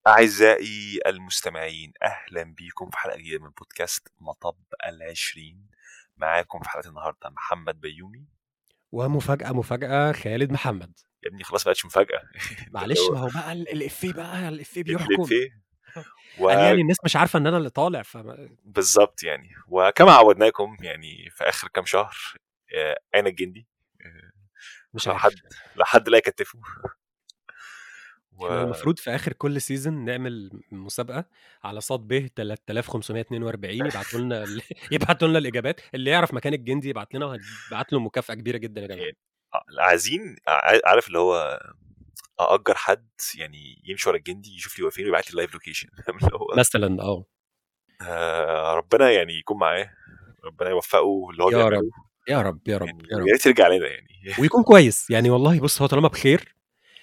أعزائي المستمعين أهلا بيكم في حلقة جديدة من بودكاست مطب العشرين معاكم في حلقة النهاردة محمد بيومي ومفاجأة مفاجأة خالد محمد يا ابني خلاص بقتش مفاجأة معلش ما هو بقى ال- الإفيه بقى الإفيه بيحكم فيه قال يعني الناس مش عارفة إن أنا اللي طالع فما بالظبط يعني وكما عودناكم يعني في آخر كام شهر آه، أين الجندي آه، مش لو عارف حد لو حد لا يكتفه و... احنا المفروض في آخر كل سيزون نعمل مسابقة على صاد ب 3542 يبعتوا لنا ال- يبعتوا لنا الإجابات اللي يعرف مكان الجندي يبعت لنا وهنبعت له مكافأة كبيرة جدا يا جماعة يعني آه، عايزين ع- عارف اللي هو أأجر حد يعني يمشي ورا الجندي يشوف لي هو فين ويبعت لي اللايف لوكيشن اللي هو مثلا اه آه، ربنا يعني يكون معاه ربنا يوفقه اللي هو يا بيعمله رب يا رب يا رب يعني يا يا رب ريت يرجع لنا يعني ويكون كويس يعني والله بص هو طالما بخير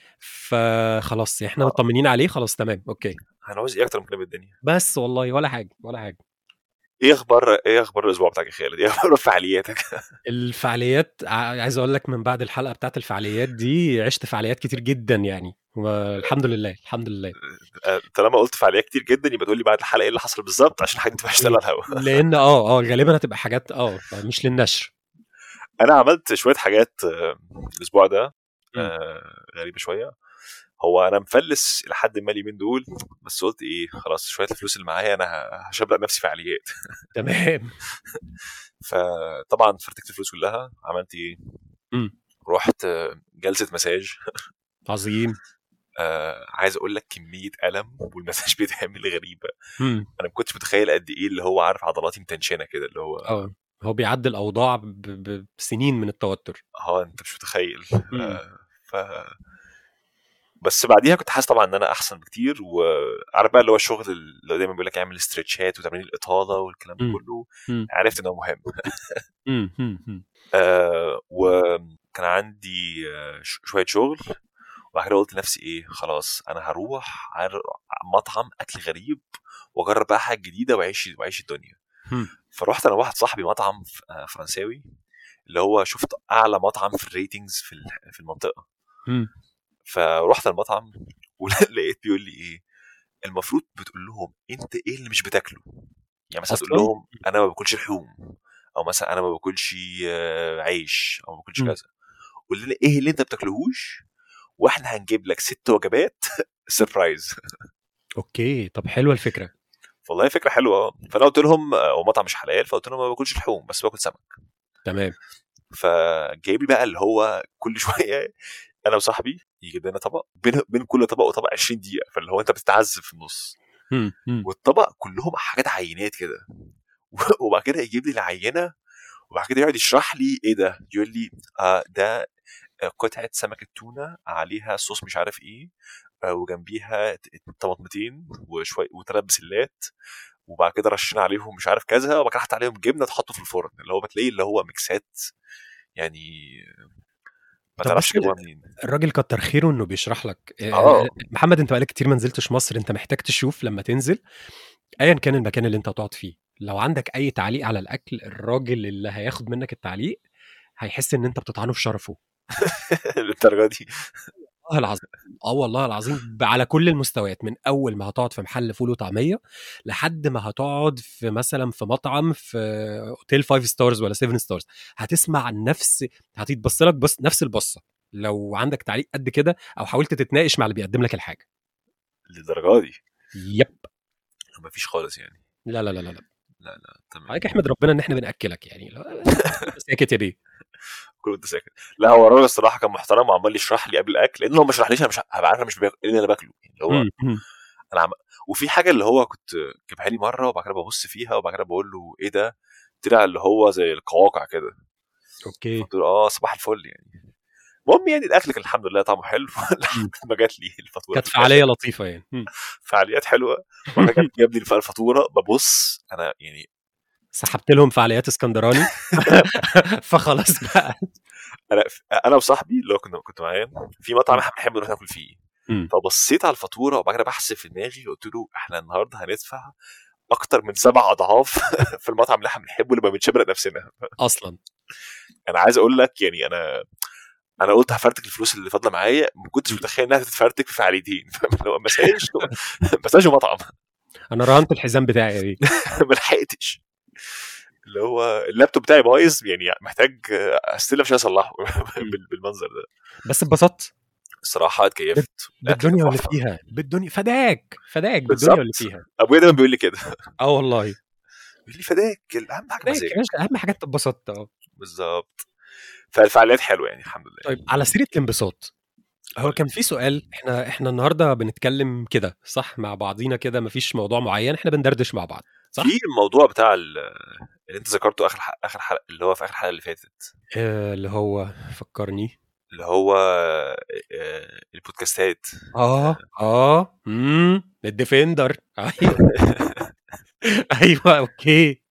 فخلاص احنا آه. مطمنين عليه خلاص تمام اوكي هنعوز ايه اكتر من كده بالدنيا بس والله ولا حاجة ولا حاجة ايه اخبار ايه اخبار الاسبوع بتاعك يا خالد ايه اخبار فعالياتك الفعاليات ع- عايز اقول لك من بعد الحلقه بتاعت الفعاليات دي عشت فعاليات كتير جدا يعني والحمد لله الحمد لله آه، طالما قلت فعاليات كتير جدا يبقى تقول لي بعد الحلقه ايه اللي حصل بالظبط عشان حاجه تبقى اشتغل على الهوا لان اه اه غالبا هتبقى حاجات اه مش للنشر انا عملت شويه حاجات آه، الاسبوع ده مم. آه، غريبه شويه هو انا مفلس لحد ما اليومين دول بس قلت ايه خلاص شويه الفلوس اللي معايا انا ه- هشبرق نفسي فعاليات تمام فطبعا فرتكت الفلوس كلها عملت ايه مم. رحت آه، جلسه مساج عظيم آه عايز اقول لك كميه الم والمساج بيتعمل غريبه مم. انا ما كنتش متخيل قد ايه اللي هو عارف عضلاتي متنشنه كده اللي هو اه هو بيعدي الاوضاع ب- ب- بسنين من التوتر اه انت مش متخيل مم. آه ف بس بعديها كنت حاسس طبعا ان انا احسن بكتير وعارف بقى اللي هو الشغل اللي دايما بيقول لك اعمل استرتشات وتمارين الاطاله والكلام ده مم. كله مم. عرفت ان هو مهم مم. مم. مم. آه وكان عندي آه ش- شويه شغل وبعد كده قلت لنفسي ايه خلاص انا هروح على مطعم اكل غريب واجرب بقى حاجه جديده واعيش واعيش الدنيا مم. فرحت انا واحد صاحبي مطعم ف- آه، فرنساوي اللي هو شفت اعلى مطعم في الريتنجز في ال- في المنطقه مم. فرحت المطعم ولقيت بيقول لي ايه المفروض بتقول لهم انت ايه اللي مش بتاكله يعني مثلا تقول أصلاً؟ لهم انا ما باكلش لحوم او مثلا انا ما باكلش آه، عيش او ما باكلش مم. كذا قول لنا ايه اللي انت بتاكلهوش واحنا هنجيب لك ست وجبات سربرايز اوكي طب حلوه الفكره والله فكره حلوه اه فانا قلت لهم آه، هو مطعم مش حلال فقلت لهم ما باكلش لحوم بس باكل سمك تمام فجايب لي بقى اللي هو كل شويه انا وصاحبي يجيب لنا طبق بين بين كل طبق وطبق 20 دقيقه فاللي هو انت بتتعذب في النص مم. مم. والطبق كلهم حاجات عينات كده وبعد كده يجيب لي العينه وبعد كده يقعد يشرح لي ايه ده يقول لي آه ده آه، قطعه سمكه تونه عليها صوص مش عارف ايه آه، وجنبيها ت- طماطمتين وشويه وثلاث بسلات وبعد كده رشينا عليهم مش عارف كذا وبعد كده حط عليهم جبنه تحطه في الفرن اللي هو بتلاقيه اللي هو ميكسات يعني ما طب تعرفش بس جابوها منين الراجل كتر خيره انه بيشرح لك اه محمد انت بقالك كتير ما نزلتش مصر انت محتاج تشوف لما تنزل ايا كان المكان اللي انت هتقعد فيه لو عندك اي تعليق على الاكل الراجل اللي هياخد منك التعليق هيحس ان انت بتطعنه في شرفه للدرجه دي والله العظيم اه والله العظيم ب- على كل المستويات من اول ما هتقعد في محل فول وطعميه لحد ما هتقعد في مثلا في مطعم في اوتيل 5 ستارز ولا 7 ستارز هتسمع نفس هتتبص لك بص نفس البصه لو عندك تعليق قد كده او حاولت تتناقش مع اللي بيقدم لك الحاجه للدرجه دي يب ما فيش خالص يعني لا لا لا لا لا لا لا تمام عليك احمد ربنا ان احنا بناكلك يعني لا- ساكت يا بيه كل انت ساكت لا هو الراجل الصراحه كان محترم وعمال يشرح لي قبل الاكل لان هو ما شرحليش انا مش هبقى عارف انا مش باكل ايه اللي انا باكله يعني اللي هو مم، مم. انا عم... وفي حاجه اللي هو كنت جابها لي مره وبعد كده ببص فيها وبعد كده بقول له ايه ده طلع اللي هو زي القواقع كده اوكي قلت له اه صباح الفل يعني المهم يعني الاكل كان الحمد لله طعمه حلو لحد ما جات لي الفاتوره كانت في الآخر. فعاليه لطيفه يعني مم. فعاليات حلوه وبعد كده جاب لي الفاتوره ببص انا يعني سحبت لهم فعاليات اسكندراني فخلاص بقى انا انا وصاحبي اللي هو كنا كنت معاه في مطعم احنا بنحب نروح ناكل فيه مم. فبصيت على الفاتوره وبعد كده بحسب في دماغي قلت له احنا النهارده هندفع اكتر من سبع اضعاف في المطعم اللي احنا بنحبه اللي ما بنشبرق نفسنا اصلا انا عايز اقول لك يعني انا انا قلت هفرتك الفلوس اللي فاضله معايا ما كنتش متخيل انها تتفرتك في فعاليتين فاهم اللي هو مساج مساج ومطعم انا رهنت الحزام بتاعي دي ما لحقتش اللي هو اللابتوب بتاعي بايظ يعني محتاج استلم عشان اصلحه بال- بالمنظر ده بس اتبسطت الصراحه اتكيفت بالدنيا واللي تحفة. فيها بالدنيا فداك فداك بالدنيا بالظبط. واللي فيها ابويا دايما بيقول لي كده اه والله بيقول لي فداك اهم حاجه فداك مزاج يا باشا اهم حاجه انت اتبسطت اه بالظبط فالفعاليات حلوه يعني الحمد لله طيب على سيره الانبساط هو كان في سؤال احنا احنا النهارده بنتكلم كده صح مع بعضينا كده مفيش موضوع معين احنا بندردش مع بعض صح في الموضوع بتاع ال- اللي انت ذكرته اخر ح- اخر حلقه اللي هو في اخر حلقه اللي فاتت آه اللي هو فكرني اللي هو آه، البودكاستات اه اه امم الديفندر ايوه ايوه اوكي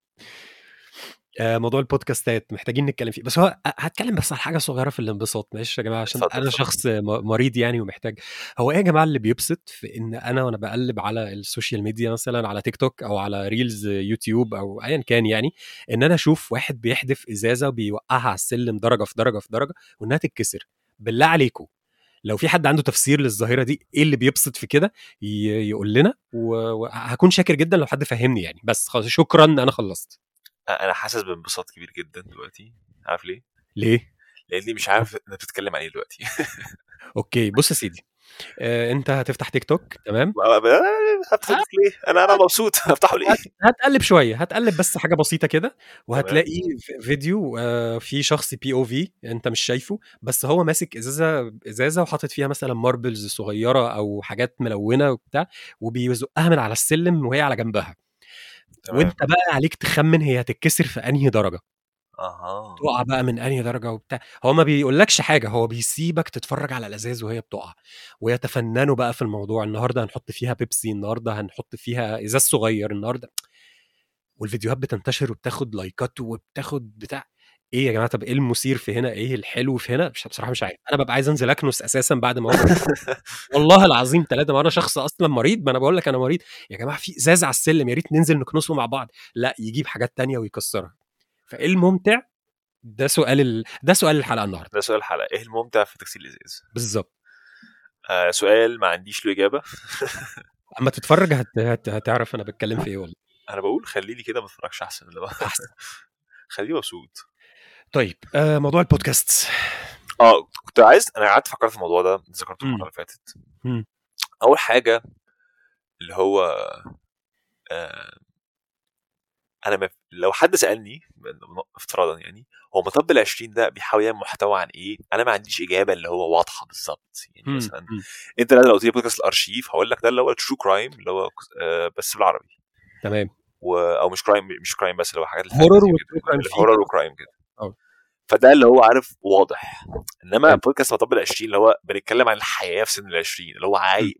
آه موضوع البودكاستات محتاجين نتكلم فيه بس هو أ- هتكلم بس على حاجه صغيره في الانبساط معلش يا جماعه عشان اتفضل، انا اتفضل. شخص م- مريض يعني ومحتاج هو ايه يا جماعه اللي بيبسط في ان انا وانا بقلب على السوشيال ميديا مثلا على تيك توك او على ريلز يوتيوب او ايا كان يعني ان انا اشوف واحد بيحدف ازازه وبيوقعها على السلم درجه في درجه في درجه وانها تتكسر بالله عليكم لو في حد عنده تفسير للظاهره دي ايه اللي بيبسط في كده ي- يقول لنا و- وهكون شاكر جدا لو حد فهمني يعني بس خلاص شكرا انا خلصت انا حاسس بانبساط كبير جدا دلوقتي عارف ليه؟ ليه لاني مش عارف انت بتتكلم عن ايه دلوقتي اوكي بص يا سيدي آه، انت هتفتح تيك توك تمام هفتح ليه؟ انا انا مبسوط هفتحه ليه؟ هتقلب شويه هتقلب بس حاجه بسيطه كده وهتلاقي ف- فيديو آه، في شخص بي او في انت مش شايفه بس هو ماسك ازازه ازازه وحاطط فيها مثلا ماربلز صغيره او حاجات ملونه وبتاع وبيزقها من على السلم وهي على جنبها تمام. وانت بقى عليك تخمن هي هتتكسر في انهي درجه اها تقع بقى من انهي درجه وبتاع هو ما بيقولكش حاجه هو بيسيبك تتفرج على الازاز وهي بتقع ويتفننوا بقى في الموضوع النهارده هنحط فيها بيبسي النهارده هنحط فيها ازاز صغير النهارده والفيديوهات بتنتشر وبتاخد لايكات وبتاخد بتاع ايه يا جماعه طب ايه المثير في هنا ايه الحلو في هنا مش بصراحه مش عارف انا ببقى عايز انزل اكنس اساسا بعد ما أوصل. والله العظيم ثلاثه ما انا شخص اصلا مريض ما انا بقول لك انا مريض يا جماعه في ازاز على السلم يا ريت ننزل نكنسه مع بعض لا يجيب حاجات تانية ويكسرها فايه الممتع ده سؤال ال... ده سؤال الحلقه النهارده ده سؤال الحلقه ايه الممتع في تغسيل الازاز؟ بالظبط آه سؤال ما عنديش له اجابه اما تتفرج هت... هت... هتعرف انا بتكلم في ايه والله انا بقول خليني كده ما اتفرجش احسن اللي بقى احسن خليني مبسوط طيب آه موضوع البودكاست اه كنت عايز انا قعدت فكرت في الموضوع ده ذكرته مم. المره اللي فاتت مم. اول حاجه اللي هو آه انا ما لو حد سالني افتراضا يعني هو مطب ال 20 ده بيحاول يعمل محتوى عن ايه انا ما عنديش اجابه اللي هو واضحه بالظبط يعني مم. مثلا مم. انت لو قلت لي بودكاست الارشيف هقول لك ده اللي هو الترو كرايم اللي هو آه بس بالعربي تمام و... او مش كرايم مش كرايم بس اللي هو حاجات هورر الفانتزي وترو كرايم كده. فيه هورر كده. وكرايم كده اه. فده اللي هو عارف واضح انما حلو. بودكاست مطب ال 20 اللي هو بنتكلم عن الحياه في سن ال 20 اللي هو عاي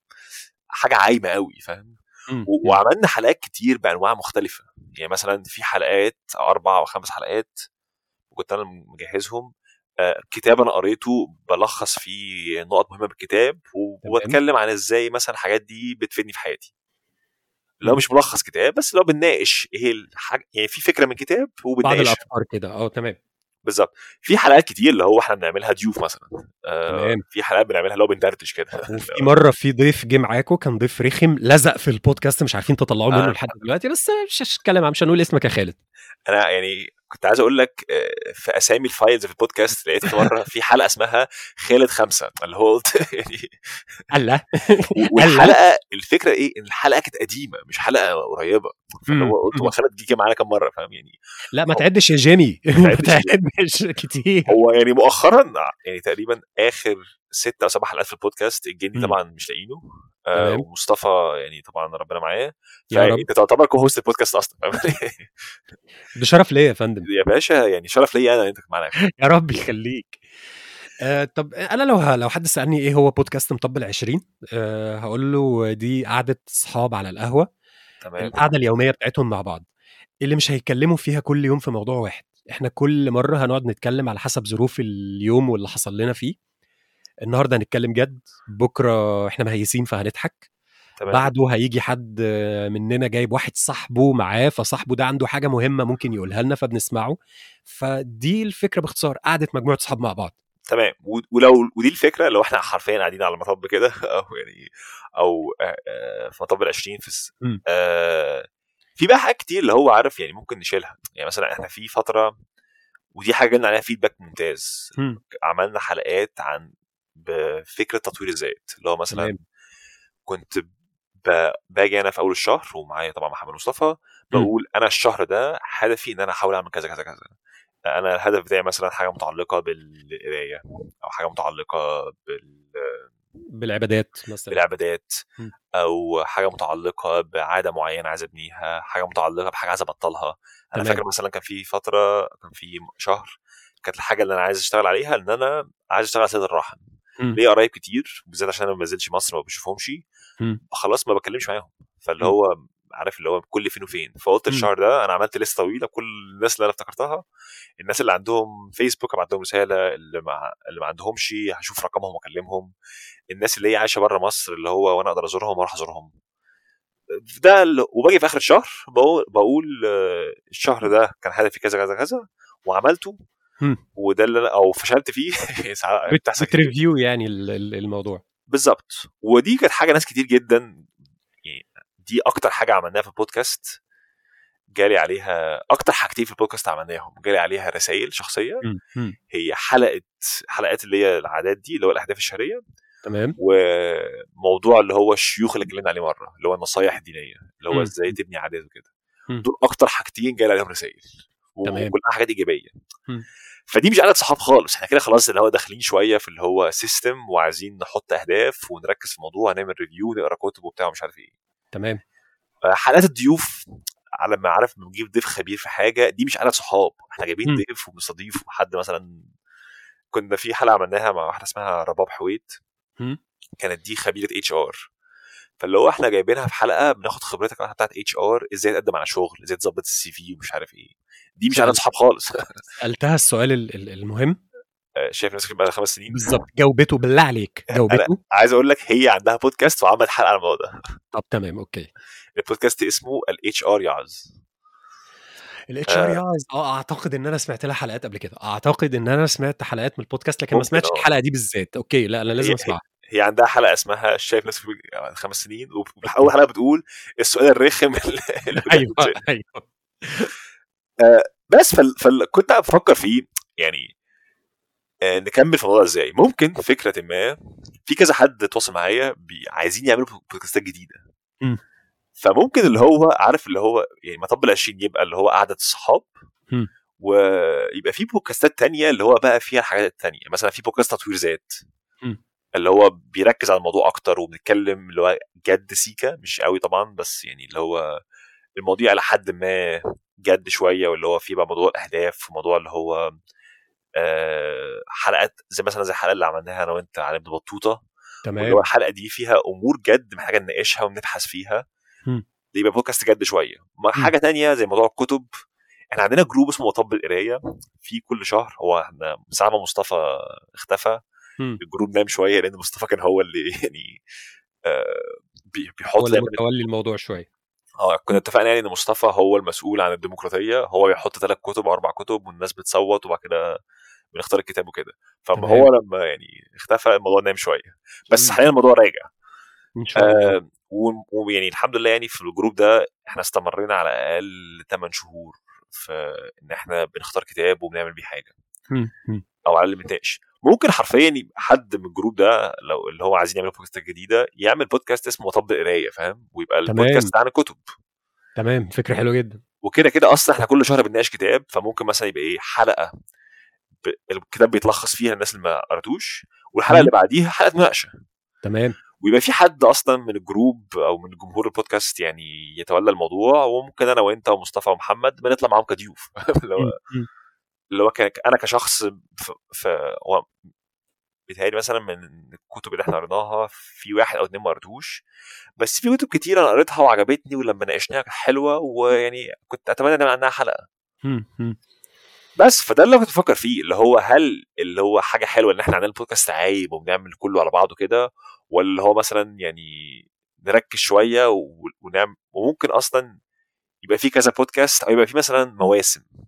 حاجه عايمه قوي فاهم مم. و- وعملنا حلقات كتير بانواع مختلفه يعني مثلا في حلقات اربع او خمس حلقات وكنت انا مجهزهم آه، كتاب انا قريته بلخص فيه نقط مهمه بالكتاب و- تمام. وبتكلم عن ازاي مثلا الحاجات دي بتفيدني في حياتي اللي هو مم. مش ملخص كتاب بس اللي هو بنناقش ايه الحاجه يعني في فكره من كتاب بعض وبنناقش الافكار كده اه تمام بالظبط في حلقات كتير اللي هو احنا بنعملها ضيوف مثلا آه تمام. في حلقات بنعملها اللي هو بندردش كده وفي مره في ضيف جه معاكم كان ضيف رخم لزق في البودكاست مش عارفين تطلعوه منه آه. لحد دلوقتي بس مش هتكلم عن- مش هنقول اسمك يا خالد انا يعني كنت عايز اقول لك آه، في اسامي الفايلز في البودكاست لقيت في مره في حلقه اسمها خالد خمسه اللي هو قلت يعني الله والحلقه الفكره ايه ان الحلقه كانت قديمه مش حلقه قريبه فاللي هو قلت مم. هو خالد جه معانا كام مره فاهم يعني لا ما تعدش يا جيمي ما تعدش. تعدش كتير هو يعني مؤخرا يعني تقريبا اخر ست او سبع حلقات في البودكاست الجني مم. طبعا مش لاقيينه آه تمام. ومصطفى يعني طبعا ربنا معاه يا رب فانت تعتبر كو هوست البودكاست اصلا فاهم ده شرف ليا يا فندم يا باشا يعني شرف ليا انا ان انت معانا يا رب يخليك آه طب انا لو ه- لو حد سالني ايه هو بودكاست مطبل 20 آه هقول له دي قعده اصحاب على القهوه تمام القعده اليوميه بتاعتهم مع بعض اللي مش هيتكلموا فيها كل يوم في موضوع واحد احنا كل مره هنقعد نتكلم على حسب ظروف اليوم واللي حصل لنا فيه النهارده هنتكلم جد بكره احنا مهيسين فهنضحك تمام بعده هيجي حد آه، مننا جايب واحد صاحبه معاه فصاحبه ده عنده حاجه مهمه ممكن يقولها لنا فبنسمعه فدي الفكره باختصار قعده مجموعه صحاب مع بعض تمام و- ولو ودي الفكره لو احنا حرفيا قاعدين على مطب كده او يعني او آه، آه، في مطب ال 20 في الس- مم. آه، في بقى حاجات كتير اللي هو عارف يعني ممكن نشيلها يعني مثلا احنا في فتره ودي حاجه جالنا عليها فيدباك ممتاز مم. عملنا حلقات عن بفكره تطوير الذات اللي هو مثلا تمام. كنت ب- باجي انا في اول الشهر ومعايا طبعا محمد مصطفى بقول انا الشهر ده هدفي ان انا احاول اعمل كذا كذا كذا انا الهدف بتاعي مثلا حاجه متعلقه بالقرايه او حاجه متعلقه بال بالعبادات مثلا بالعبادات م. او حاجه متعلقه بعاده معينه عايز ابنيها حاجه متعلقه بحاجه عايز ابطلها انا تمام. فاكر مثلا كان في فتره كان في شهر كانت الحاجه اللي انا عايز اشتغل عليها ان انا عايز اشتغل على صله الرحم م. ليا قرايب كتير بالذات عشان انا ما بنزلش مصر ما بشوفهمش م. خلاص ما بكلمش معاهم فاللي م. هو عارف اللي هو كل فين وفين فقلت م. الشهر ده انا عملت لسته طويله كل الناس اللي انا افتكرتها الناس اللي عندهم فيسبوك ابعت لهم رساله اللي ما اللي ما عندهمش هشوف رقمهم واكلمهم الناس اللي هي عايشه بره مصر اللي هو وانا اقدر ازورهم واروح ازورهم ده ال- وباجي في اخر الشهر بقول, بقول آه، الشهر ده كان هدفي كذا كذا كذا وعملته مم. وده اللي انا او فشلت فيه ساعات بت- بتحصل كتير. بتريفيو يعني ال- ال- الموضوع بالظبط ودي كانت حاجه ناس كتير جدا يعني دي اكتر حاجه عملناها في البودكاست جالي عليها اكتر حاجتين في البودكاست عملناهم جالي عليها رسائل شخصيه م. م. هي حلقه حلقات اللي هي العادات دي اللي هو الاهداف الشهريه تمام وموضوع اللي هو الشيوخ اللي اتكلمنا عليه مره اللي هو النصايح الدينيه اللي هو م. ازاي تبني عادات وكده م. دول اكتر حاجتين جالي عليهم رسائل تمام. وكلها حاجات ايجابيه م. فدي مش عدد صحاب خالص احنا كده خلاص اللي هو داخلين شويه في اللي هو سيستم وعايزين نحط اهداف ونركز في الموضوع نعمل ريفيو نقرا كتب وبتاع ومش عارف ايه تمام حلقات الضيوف على ما عارف بنجيب ضيف خبير في حاجه دي مش عدد صحاب احنا جايبين م. ضيف وبنستضيف حد مثلا كنا في حلقه عملناها مع واحده اسمها رباب حويت م. كانت دي خبيره اتش ار فاللي هو احنا جايبينها في حلقه بناخد خبرتك بتاعت اتش ار ازاي تقدم على شغل ازاي تظبط السي في ومش عارف ايه دي مش عدد صحاب خالص سالتها السؤال ال- ال- المهم شايف نفسك بقى خمس سنين بالظبط جاوبته بالله عليك جاوبته عايز اقول لك هي عندها بودكاست وعملت حلقه على الموضوع ده طب تمام اوكي البودكاست اسمه الاتش ار يعز الاتش ار ياز اه اعتقد ان انا سمعت لها حلقات قبل كده اعتقد ان انا سمعت حلقات من البودكاست لكن ما ممكن، سمعتش آه. الحلقه دي بالذات اوكي لا انا لازم هي- اسمعها هي عندها حلقه اسمها شايف نفسك بعد خمس سنين واول حلقه بتقول السؤال الرخم اللي اللي بجد ايوه بتسأل. ايوه بس فال... فال... كنت قاعد بفكر فيه يعني آه، نكمل في الموضوع ازاي ممكن فكره ما في كذا حد تواصل معايا بي... عايزين يعملوا بودكاستات جديده مم. فممكن اللي هو عارف اللي هو يعني مطب ال 20 يبقى اللي هو قعده الصحاب مم. ويبقى في بودكاستات تانية اللي هو بقى فيها الحاجات التانية مثلا في بودكاست تطوير ذات مم. اللي هو بيركز على الموضوع اكتر وبنتكلم اللي هو جد سيكا مش قوي طبعا بس يعني اللي هو المواضيع على حد ما جد شويه واللي هو فيه بقى موضوع الاهداف وموضوع اللي هو آه، حلقات زي مثلا زي الحلقه اللي عملناها انا وانت عن ابن بطوطه واللي تمام هو الحلقه دي فيها امور جد محتاجه نناقشها ونبحث فيها مم. دي يبقى بودكاست جد شويه ما حاجه تانية زي موضوع الكتب احنا عندنا جروب اسمه مطب القرايه في كل شهر هو احنا ساعه ما مصطفى اختفى مم. الجروب نام شويه لان مصطفى كان هو اللي يعني آه بي- هو بيحط اللي دايما متولي الموضوع شويه اه كنا اتفقنا يعني ان مصطفى هو المسؤول عن الديمقراطيه هو بيحط ثلاث كتب او اربع كتب والناس بتصوت وبعد كده بنختار الكتاب وكده فما تمام. هو لما يعني اختفى الموضوع نام شويه بس مم. حاليا الموضوع راجع ان شاء الله آه و- ويعني الحمد لله يعني في الجروب ده احنا استمرينا على الاقل 8 شهور في ان احنا بنختار كتاب وبنعمل بيه حاجه مم. مم. او على الاقل بنتناقش ممكن حرفيا يبقى حد من الجروب ده لو اللي هو عايزين يعملوا بودكاست جديده يعمل بودكاست اسمه مطب القرايه فاهم ويبقى تمام. البودكاست ده عن الكتب تمام فكره حلوه جدا وكده كده اصلا احنا كل شهر بنناقش كتاب فممكن مثلا يبقى ايه حلقه ب... الكتاب بيتلخص فيها الناس اللي ما قراتوش والحلقه مم. اللي بعديها حلقه مناقشه تمام ويبقى في حد اصلا من الجروب او من جمهور البودكاست يعني يتولى الموضوع وممكن انا وانت ومصطفى ومحمد بنطلع معاهم كضيوف اللي هو مم. مم. اللي هو كان انا كشخص في, في هو بيتهيألي مثلا من الكتب اللي احنا قريناها في واحد او اتنين ما قريتوش بس في كتب كتير انا قريتها وعجبتني ولما ناقشناها كانت حلوه ويعني كنت اتمنى نعمل عنها حلقه مم. مم. بس فده اللي أنا كنت بفكر فيه اللي هو هل اللي هو حاجه حلوه ان احنا عندنا بودكاست عايب وبنعمل كله على بعضه كده ولا اللي هو مثلا يعني نركز شويه و- ونعمل وممكن اصلا يبقى في كذا بودكاست او يبقى في مثلا مواسم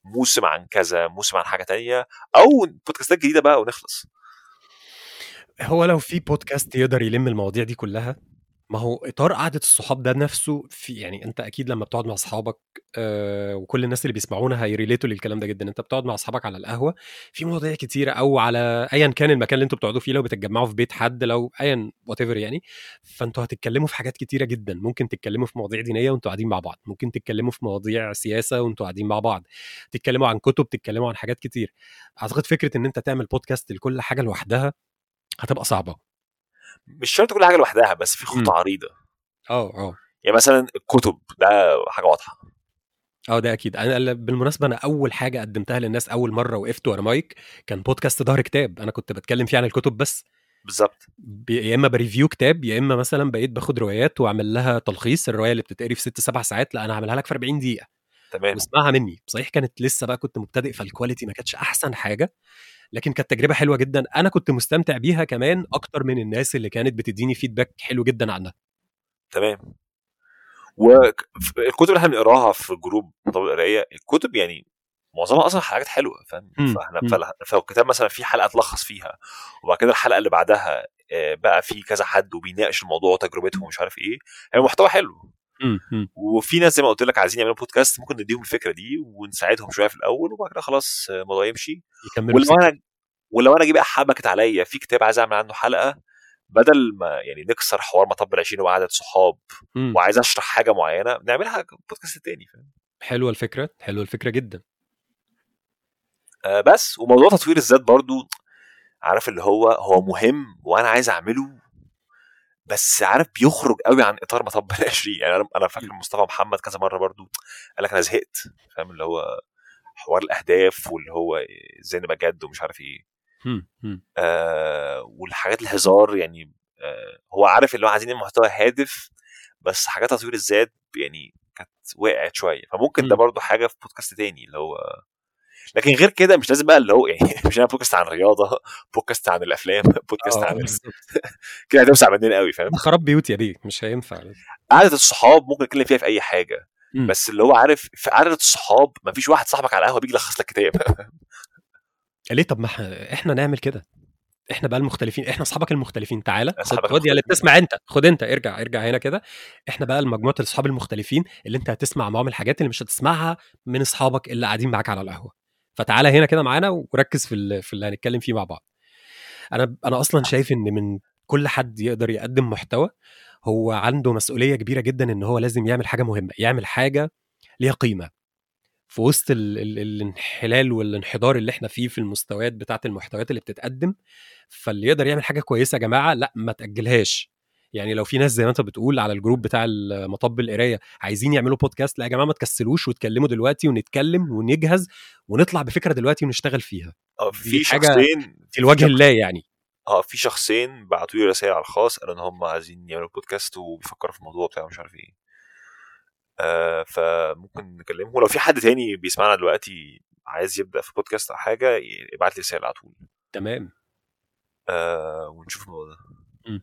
موسم عن كذا موسم عن حاجه تانية او بودكاستات جديده بقى ونخلص هو لو في بودكاست يقدر يلم المواضيع دي كلها ما هو اطار قعده الصحاب ده نفسه في يعني انت اكيد لما بتقعد مع اصحابك آه وكل الناس اللي بيسمعونا هيريليتوا للكلام ده جدا انت بتقعد مع اصحابك على القهوه في مواضيع كتيره او على ايا كان المكان اللي انتوا بتقعدوا فيه لو بتتجمعوا في بيت حد لو ايا وات يعني فانتوا هتتكلموا في حاجات كتيره جدا ممكن تتكلموا في مواضيع دينيه وانتوا قاعدين مع بعض ممكن تتكلموا في مواضيع سياسه وانتوا قاعدين مع بعض تتكلموا عن كتب تتكلموا عن حاجات كتير اعتقد فكره ان انت تعمل بودكاست لكل حاجه لوحدها هتبقى صعبه مش شرط كل حاجه لوحدها بس في مم. خطه عريضه اه اه يعني مثلا الكتب ده حاجه واضحه اه ده اكيد انا ال- بالمناسبه انا اول حاجه قدمتها للناس اول مره وقفت ورا مايك كان بودكاست ظهر كتاب انا كنت بتكلم فيه عن الكتب بس بالظبط ب- يا اما بريفيو كتاب يا اما مثلا بقيت باخد روايات واعمل لها تلخيص الروايه اللي بتتقري في ست سبع ساعات لا انا هعملها لك في 40 دقيقه تمام واسمعها مني صحيح كانت لسه بقى كنت مبتدئ فالكواليتي ما كانتش احسن حاجه لكن كانت تجربه حلوه جدا انا كنت مستمتع بيها كمان اكتر من الناس اللي كانت بتديني فيدباك حلو جدا عنها تمام والكتب اللي احنا بنقراها في جروب طب القرايه الكتب يعني معظمها اصلا حاجات حلوه فاهم مم. فاحنا مم. فال- فالكتاب مثلا في حلقه تلخص فيها وبعد كده الحلقه اللي بعدها آه، بقى في كذا حد وبيناقش الموضوع وتجربتهم ومش عارف ايه هي محتوى حلو مم. مم. وفي ناس زي ما قلت لك عايزين يعملوا بودكاست ممكن نديهم الفكره دي ونساعدهم شويه في الاول وبعد كده خلاص آه، الموضوع يمشي يكملوا ولو انا ولو انا جه بقى حبكت عليا في كتاب عايز اعمل عنه حلقه بدل ما يعني نكسر حوار مطب العشرين وقعده صحاب مم. وعايز اشرح حاجه معينه نعملها بودكاست تاني فاهم حلوه الفكره حلوه الفكره جدا آه بس وموضوع تطوير الذات برضو عارف اللي هو هو مهم وانا عايز اعمله بس عارف بيخرج قوي عن اطار مطب العشرين يعني انا انا فاكر مصطفى محمد كذا مره برضو قال لك انا زهقت فاهم اللي هو حوار الاهداف واللي هو ازاي نبقى جد ومش عارف ايه مم. مم. آه والحاجات الهزار يعني آه هو عارف اللي هو عايزين محتوى هادف بس حاجات تطوير الذات يعني كانت وقعت شويه فممكن ده مم. برضو حاجه في بودكاست تاني اللي هو لكن غير كده مش لازم بقى اللي هو يعني مش انا بودكاست عن الرياضه بودكاست عن الافلام بودكاست اه عن ال- بالظبط كده هتوسع مننا قوي فاهم ده خراب بيوت يا بيه مش هينفع قعده الصحاب ممكن نتكلم فيها في اي حاجه مم. بس اللي هو عارف في قعده الصحاب مفيش واحد صاحبك على القهوه بيجي يلخص لك كتاب ليه طب ما احنا احنا نعمل كده احنا بقى المختلفين احنا اصحابك المختلفين تعالى خد أصحابك خد يا اللي المختلفين. بتسمع انت خد انت ارجع ارجع هنا كده احنا بقى مجموعه الاصحاب المختلفين اللي انت هتسمع معاهم الحاجات اللي مش هتسمعها من اصحابك اللي قاعدين معاك على القهوه فتعالى هنا كده معانا وركز في ال- في اللي هنتكلم فيه مع بعض انا انا اصلا شايف ان من كل حد يقدر يقدم محتوى هو عنده مسؤوليه كبيره جدا ان هو لازم يعمل حاجه مهمه يعمل حاجه ليها قيمه في وسط ال ال الانحلال والانحدار اللي احنا فيه في المستويات بتاعه المحتويات اللي بتتقدم فاللي يقدر يعمل حاجه كويسه يا جماعه لا ما تاجلهاش يعني لو في ناس زي ما انت بتقول على الجروب بتاع مطب القرايه عايزين يعملوا بودكاست لا يا جماعه ما تكسلوش وتكلموا دلوقتي ونتكلم ونجهز ونطلع بفكره دلوقتي ونشتغل فيها اه دي في حاجة شخصين في الوجه شخص- الله يعني اه في شخصين بعتوا لي رسائل على الخاص قالوا ان هم عايزين يعملوا بودكاست وبيفكروا في الموضوع بتاعه مش عارف ايه آه فممكن نكلمهم ولو في حد تاني بيسمعنا دلوقتي عايز يبدا في بودكاست او حاجه يبعت لي رساله على طول تمام آه ونشوف الموضوع ده م.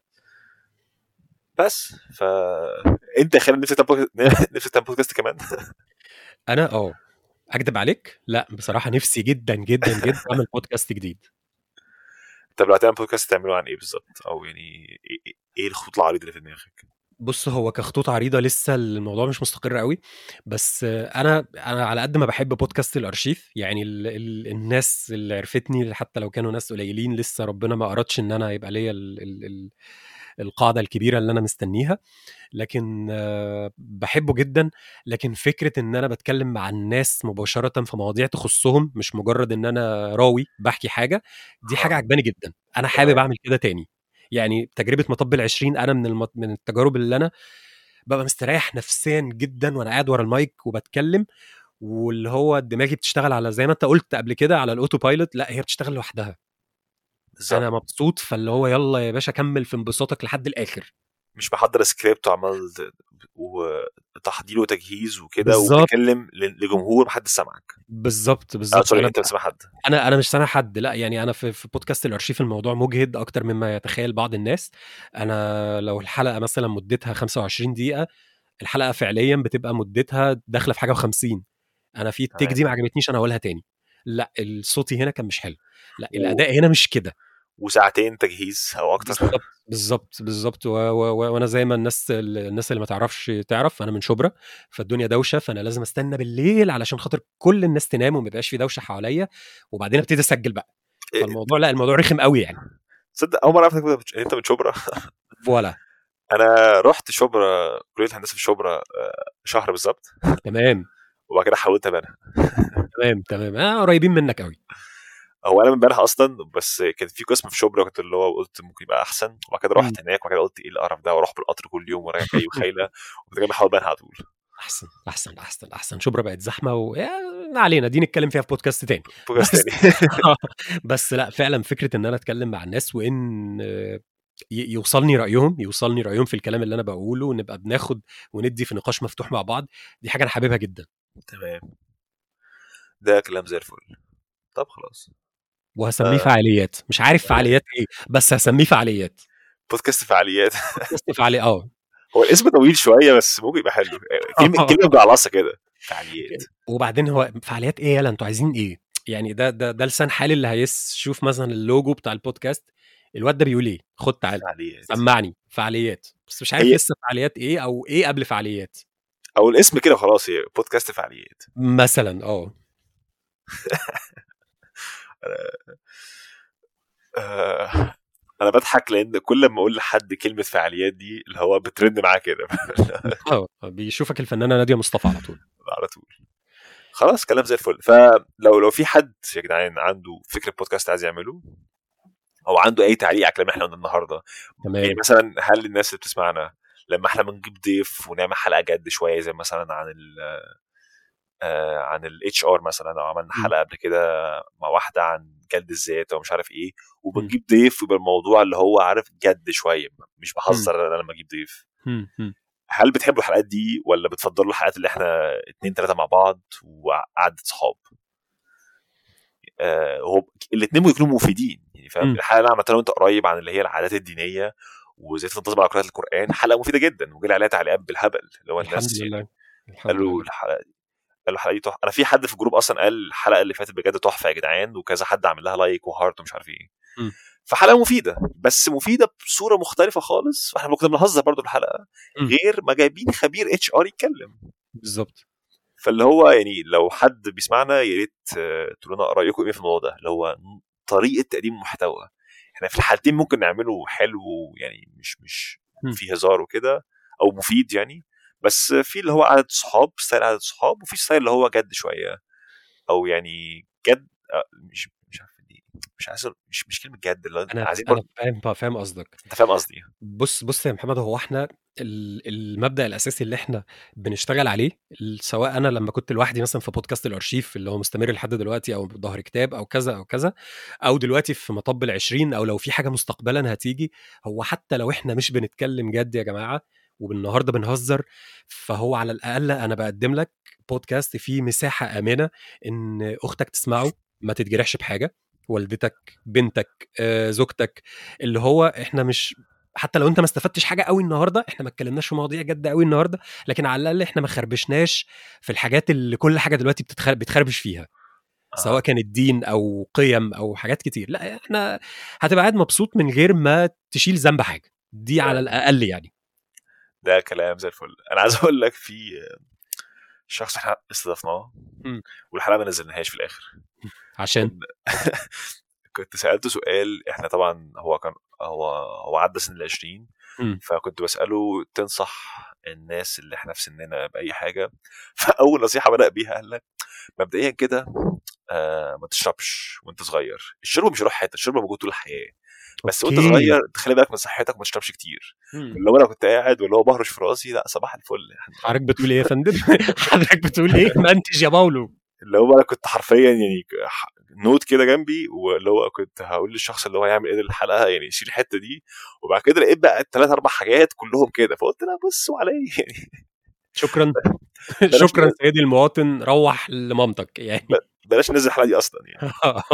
بس فانت خلي نفسك تعمل بودكاست- نفسك تعمل بودكاست كمان انا اه اكدب عليك لا بصراحه نفسي جدا جدا جدا اعمل بودكاست جديد طب لو هتعمل بودكاست تعمله عن ايه بالظبط او يعني ايه, إيه الخطوط العريضه اللي في دماغك بص هو كخطوط عريضه لسه الموضوع مش مستقر قوي بس انا انا على قد ما بحب بودكاست الارشيف يعني ال ال الناس اللي عرفتني حتى لو كانوا ناس قليلين لسه ربنا ما ارادش ان انا يبقى ليا ال ال ال القاعده الكبيره اللي انا مستنيها لكن آه، بحبه جدا لكن فكره ان انا بتكلم مع الناس مباشره في مواضيع تخصهم مش مجرد ان انا راوي بحكي حاجه دي حاجه آه. عجباني جدا انا حابب تمام. اعمل كده تاني يعني تجربه مطب العشرين انا من المط... من التجارب اللي انا ببقى مستريح نفسيا جدا وانا قاعد ورا المايك وبتكلم واللي هو دماغي بتشتغل على زي ما انت قلت قبل كده على الاوتو بايلوت لا هي بتشتغل لوحدها بالظبط انا مبسوط فاللي هو يلا يا باشا كمل في انبساطك لحد الاخر مش محضر سكريبت وعمال ت- وتحضير وتجهيز وكده بالظبط. وبتتكلم ل- لجمهور محدش سامعك بالظبط اه بالظبط سوري انا انت بتسمع حد انا انا مش سامع حد لا يعني انا في, في بودكاست الارشيف الموضوع مجهد اكتر مما يتخيل بعض الناس انا لو الحلقه مثلا مدتها 25 دقيقه الحلقه فعليا بتبقى مدتها داخله في حاجه و50 انا في التيك تمام. دي ما عجبتنيش انا هقولها تاني لا الصوتي هنا كان مش حلو لا و- الاداء هنا مش كده وساعتين تجهيز او اكتر بالظبط بالظبط بالظبط و- و- و- وانا زي ما الناس الناس اللي ما تعرفش تعرف انا من شبرا فالدنيا دوشه فانا لازم استنى بالليل علشان خاطر كل الناس تنام وما يبقاش في دوشه حواليا وبعدين ابتدي اسجل بقى إيه، فالموضوع لا الموضوع رخم قوي يعني تصدق اول مره اعرف إنك بت- انت من شبرا فوالا انا رحت شبرا كليه هندسه في شبرا آه، شهر بالظبط تمام وبعد كده حولت بنها تمام تمام آه قريبين منك قوي هو انا من بنها اصلا بس كان في قسم في شبرا كنت اللي هو قلت ممكن يبقى احسن وبعد كده رحت هناك وبعد كده قلت ايه القرف ده واروح بالقطر كل يوم ورايح جاي وخايله وبعد كده بحاول بنها على طول احسن احسن احسن احسن شبرا بقت زحمه و يا- ما علينا دي نتكلم فيها في بودكاست تاني بودكاست بس تاني بس لا فعلا فكره ان انا اتكلم مع الناس وان آه، ي- يوصلني رايهم يوصلني رايهم في الكلام اللي انا بقوله ونبقى بناخد وندي في نقاش مفتوح مع بعض دي حاجه انا حاببها جدا تمام ده كلام زي الفل طب خلاص وهسميه آه. فعاليات مش عارف فعاليات ايه بس هسميه فعاليات بودكاست فعاليات بودكاست فعالي اه هو الاسم طويل شويه بس ممكن يبقى حلو كلمه كلمه مجعلصه كده فعاليات وبعدين هو فعاليات ايه يلا انتوا عايزين ايه يعني ده ده ده لسان حالي اللي هيشوف مثلا اللوجو بتاع البودكاست الواد ده بيقول ايه خد تعالى فعاليات سمعني فعاليات بس مش عارف هي- لسه فعاليات ايه او ايه قبل فعاليات او الاسم كده خلاص هي بودكاست فعاليات مثلا اه آه، انا بضحك لان كل ما اقول لحد كلمه فعاليات دي اللي هو بترن معاه كده اه بيشوفك الفنانه ناديه مصطفى على طول على طول خلاص كلام زي الفل فلو لو في حد يا جدعان عنده فكره بودكاست عايز يعمله او عنده اي تعليق على الكلام اللي احنا قلنا النهارده يعني تمام مثلا هل الناس اللي بتسمعنا لما احنا بنجيب ضيف ونعمل حلقه جد شويه زي مثلا عن ال آه عن الاتش ار مثلا او عملنا م. حلقه قبل كده مع واحده عن جلد الذات او مش عارف ايه وبنجيب ضيف ويبقى الموضوع اللي هو عارف جد شويه مش بهزر انا لما اجيب ضيف هم، هم. هل بتحبوا الحلقات دي ولا بتفضلوا الحلقات اللي احنا اتنين تلاته مع بعض وقعده صحاب؟ آه هو الاثنين ممكن يكونوا مفيدين يعني فاهم مم. الحلقه اللي انا عملتها وانت قريب عن اللي هي العادات الدينيه وازاي تنتظم على قراءه القران حلقه مفيده جدا وجالي عليها تعليقات بالهبل اللي هو الحمد الناس لله الحمد قالوا لله الحلقه دي قالوا الحلقه دي تحفه انا في حد في الجروب اصلا قال الحلقه اللي فاتت بجد تحفه يا جدعان وكذا حد عامل لها لايك وهارت ومش عارف ايه مم. فحلقه مفيده بس مفيده بصوره مختلفه خالص واحنا كنا بنهزر برضو في الحلقه مم. غير ما جايبين خبير اتش ار يتكلم بالظبط فاللي هو يعني لو حد بيسمعنا يا ريت آه، تقولوا لنا رايكم ايه في الموضوع ده اللي هو طريقه تقديم المحتوى احنا في الحالتين ممكن نعمله حلو يعني مش مش مم. في هزار وكده او مفيد يعني بس في اللي هو عدد صحاب ستايل عدد صحاب وفي ستايل اللي هو جد شويه او يعني جد آه، مش مش عارف دي مش عايز مش مش كلمه جد اللي هو انا عايزين انا برضه فاهم فاهم قصدك انت فاهم قصدي بص بص يا محمد هو احنا ال- المبدا الاساسي اللي احنا بنشتغل عليه ال- سواء انا لما كنت لوحدي مثلا في بودكاست الارشيف اللي هو مستمر لحد دلوقتي او ظهر كتاب او كذا او كذا او دلوقتي في مطب العشرين او لو في حاجه مستقبلا هتيجي هو حتى لو احنا مش بنتكلم جد يا جماعه وبالنهارده بنهزر فهو على الاقل انا بقدم لك بودكاست فيه مساحه امنه ان اختك تسمعه ما تتجرحش بحاجه والدتك بنتك آه، زوجتك اللي هو احنا مش حتى لو انت ما استفدتش حاجه قوي النهارده احنا ما اتكلمناش في مواضيع جد قوي النهارده لكن على الاقل احنا ما خربشناش في الحاجات اللي كل حاجه دلوقتي بتتخر... بتخربش فيها سواء كانت دين او قيم او حاجات كتير لا احنا هتبقى قاعد مبسوط من غير ما تشيل ذنب حاجه دي على الاقل يعني ده كلام زي الفل انا عايز اقول لك في شخص احنا استضفناه مم. والحلقه ما نزلناهاش في الاخر عشان كنت سالته سؤال احنا طبعا هو كان هو هو عدى سن ال 20 مم. فكنت بساله تنصح الناس اللي احنا في سننا باي حاجه فاول نصيحه بدا بيها قال لك مبدئيا كده آه ما تشربش وانت صغير الشرب مش هيروح حته الشرب موجود طول الحياه بس وانت أوكي. صغير تخلي بالك من صحتك وما تشربش كتير مم. اللي هو انا كنت قاعد واللي هو بهرش في راسي لا صباح الفل يعني حضرتك بتقول ايه يا فندم حضرتك بتقول ايه منتج يا باولو اللي هو انا كنت حرفيا يعني ح- نوت كده جنبي واللي هو كنت هقول للشخص اللي هو يعمل ايه الحلقه يعني يشيل الحته دي وبعد كده لقيت بقى ثلاث اربع حاجات كلهم كده فقلت لا بصوا عليا يعني شكرا بلاش شكرا نقول. سيدي المواطن روح لمامتك يعني بلاش ننزل الحلقه دي اصلا يعني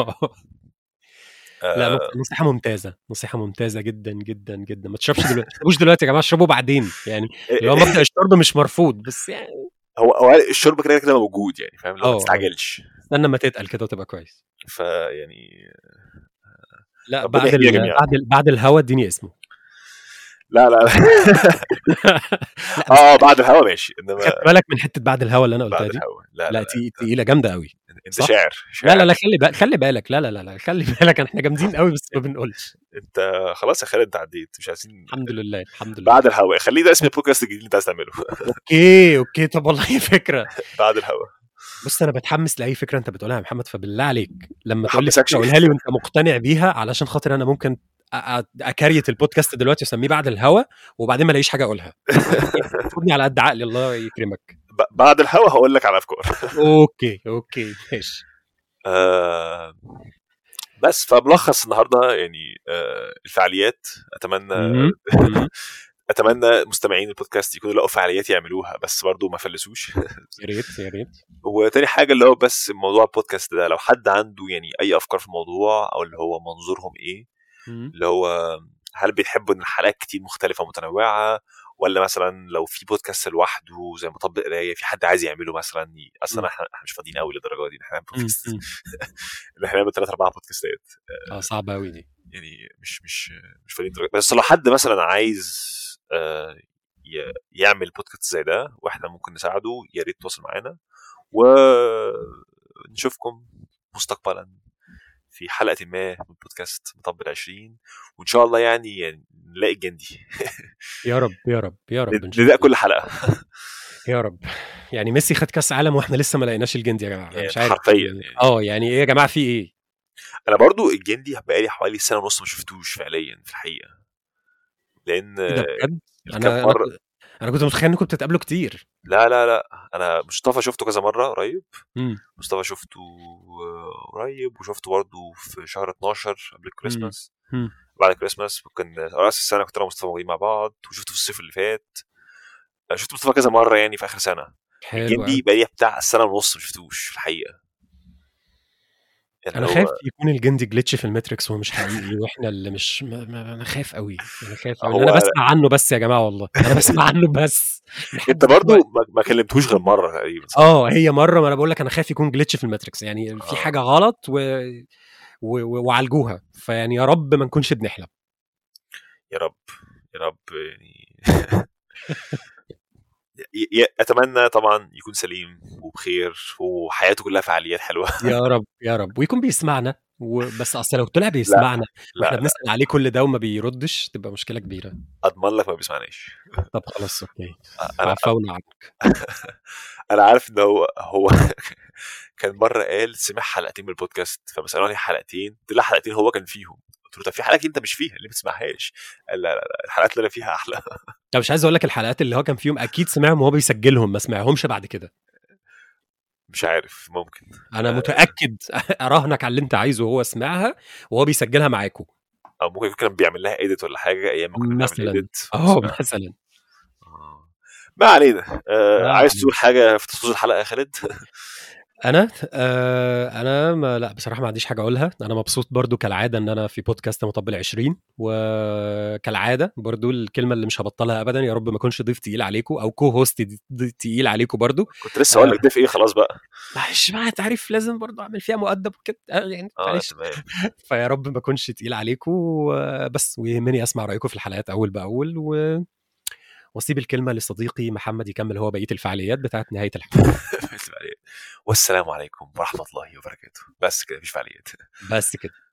لا آه نصيحة ممتازة نصيحة ممتازة جدا جدا جدا ما تشربش دلوقتي ما تشربوش دلوقتي يا جماعة اشربوا بعدين يعني اللي هو مبدأ الشرب مش مرفوض بس يعني هو هو الشرب كده كده موجود يعني فاهم لو اه، ما اه. تستعجلش استنى ما تتقل كده وتبقى كويس فيعني لا ربنا بعد يهدينا ال... جميعا. بعد ال... بعد الهوا اديني اسمه لا لا لا لا اه بعد الهوا ماشي انما خدت بالك من حته بعد الهوا اللي انا قلتها بعد دي الهوا لا لا لا, تقي- تقيله جامده قوي انت صح؟ شاعر لا لا شاعر. لا خلي بالك خلي بالك لا لا لا لا خلي بالك احنا جامدين قوي بس ما بنقولش انت خلاص يا خالد انت عديت مش عايزين الحمد لله الحمد لله بعد الهوا خليه ده اسم البودكاست الجديد اللي انت عايز تعمله اوكي اوكي طب والله فكره بعد الهوا بص انا بتحمس لاي فكره انت بتقولها يا محمد فبالله عليك لما ما تقول لي حمسكش. فكره قولها لي وانت مقتنع بيها علشان خاطر انا ممكن أ- أ- اكريت البودكاست دلوقتي واسميه بعد الهوا وبعدين ما الاقيش حاجه اقولها خدني على قد عقلي الله يكرمك ب- بعد الهوا هقول لك على افكار اوكي اوكي ماشي آه بس فملخص النهارده يعني آه الفعاليات اتمنى مم. مم. اتمنى مستمعين البودكاست يكونوا لقوا فعاليات يعملوها بس برضو ما فلسوش يا ريت يا ريت وتاني حاجه اللي هو بس موضوع البودكاست ده لو حد عنده يعني اي افكار في الموضوع او اللي هو منظورهم ايه مم. اللي هو هل بيحبوا ان الحلقات كتير مختلفه ومتنوعه ولا مثلا لو في بودكاست لوحده زي مطب قرايه في حد عايز يعمله مثلا ي- اصلا مم. احنا إحنا مش فاضيين قوي للدرجه دي إن احنا نعمل مم. بودكاست مم. ان احنا نعمل ثلاث اربع بودكاستات اه صعبه قوي دي يعني مش مش مش فاضيين للدرجة. بس لو حد مثلا عايز آه، ي- يعمل بودكاست زي ده واحنا ممكن نساعده يا ريت تواصل معانا ونشوفكم مستقبلا في حلقة ما من بودكاست مطب العشرين وإن شاء الله يعني, يعني نلاقي الجندي يا رب يا رب يا رب إن شاء نداء الله. كل حلقة يا رب يعني ميسي خد كاس عالم واحنا لسه ما لقيناش الجندي يا جماعه أنا يعني مش عارف حرفياً يعني يعني. اه يعني ايه يا جماعه في ايه أنا برضو الجندي بقالي حوالي سنة ونص ما شفتوش فعليا في الحقيقة لأن ايه ده بجد الكام انا انا مرة كنت- انا كنت متخيل انكم بتتقابلوا كتير لا لا لا أنا مصطفى شفته كذا مرة قريب مم. مصطفى شفته آه، قريب وشفته برضه في شهر 12 قبل الكريسماس مم. بعد الكريسماس ممكن راس السنه كنت انا ومصطفى موجودين مع بعض وشفته في الصيف اللي فات آه، شفت مصطفى كذا مره يعني في اخر سنه حلو الجندي أوي. بقى لي بتاع سنه ونص ما شفتوش في الحقيقه يعني انا هو- خايف يكون الجندي جلitch في الماتريكس وهو مش حقيقي واحنا اللي مش ما ما انا خايف قوي انا خايف قوي هو انا أنا- بسمع عنه بس يا جماعه والله انا بسمع عنه بس لحد انت برضه دلوقتي. ما, ما كلمتوش غير مره تقريبا صح؟ اه هي مره ما انا بقول لك انا خايف يكون جلitch في الماتريكس يعني آه. في حاجه غلط و... و... و... وعالجوها فيعني يا رب ما نكونش بنحلم يا رب يا رب يعني ي- ي- اتمنى طبعا يكون سليم وبخير وحياته كلها فعاليات حلوه يا رب يا رب ويكون بيسمعنا وبس اصل لو طلع بيسمعنا لا واحنا لا بنسال عليه كل ده وما بيردش تبقى مشكله كبيره اضمن لك ما بيسمعناش طب خلاص اوكي انا عفونا عنك انا عارف ان هو هو كان مره قال سمع حلقتين من البودكاست فبسالوه عليه حلقتين قلت له حلقتين هو كان فيهم قلت له طب في حلقه انت مش فيها اللي ما بتسمعهاش قال لا لا لا الحلقات اللي انا فيها احلى طب مش عايز اقول لك الحلقات اللي هو كان فيهم اكيد سمعهم وهو بيسجلهم ما سمعهمش بعد كده مش عارف ممكن انا آه. متاكد اراهنك على اللي انت عايزه وهو سمعها وهو بيسجلها معاكم او ممكن يكون كان بيعمل لها ايديت ولا حاجه ايام ما كنا بنعمل مثلاً. ايديت اه مثلا ما علينا آه ما عايز علينا. تقول حاجه في خصوص الحلقه يا خالد انا آه انا ما لا بصراحه ما عنديش حاجه اقولها انا مبسوط برضو كالعاده ان انا في بودكاست مطبل 20 وكالعاده برضو الكلمه اللي مش هبطلها ابدا يا رب ما اكونش ضيف تقيل عليكم او كو هوست تقيل عليكم برضو كنت لسه اقول لك ده في ايه خلاص بقى معلش بقى انت عارف لازم برضو اعمل فيها مؤدب وكده آه، يعني اه معلش تمام فيا رب ما اكونش تقيل عليكم بس ويهمني اسمع رايكم في الحلقات اول باول و واسيب الكلمه لصديقي محمد يكمل هو بقيه الفعاليات بتاعت نهايه الحلقه والسلام عليكم ورحمه الله وبركاته بس كده مفيش فعاليات بس كده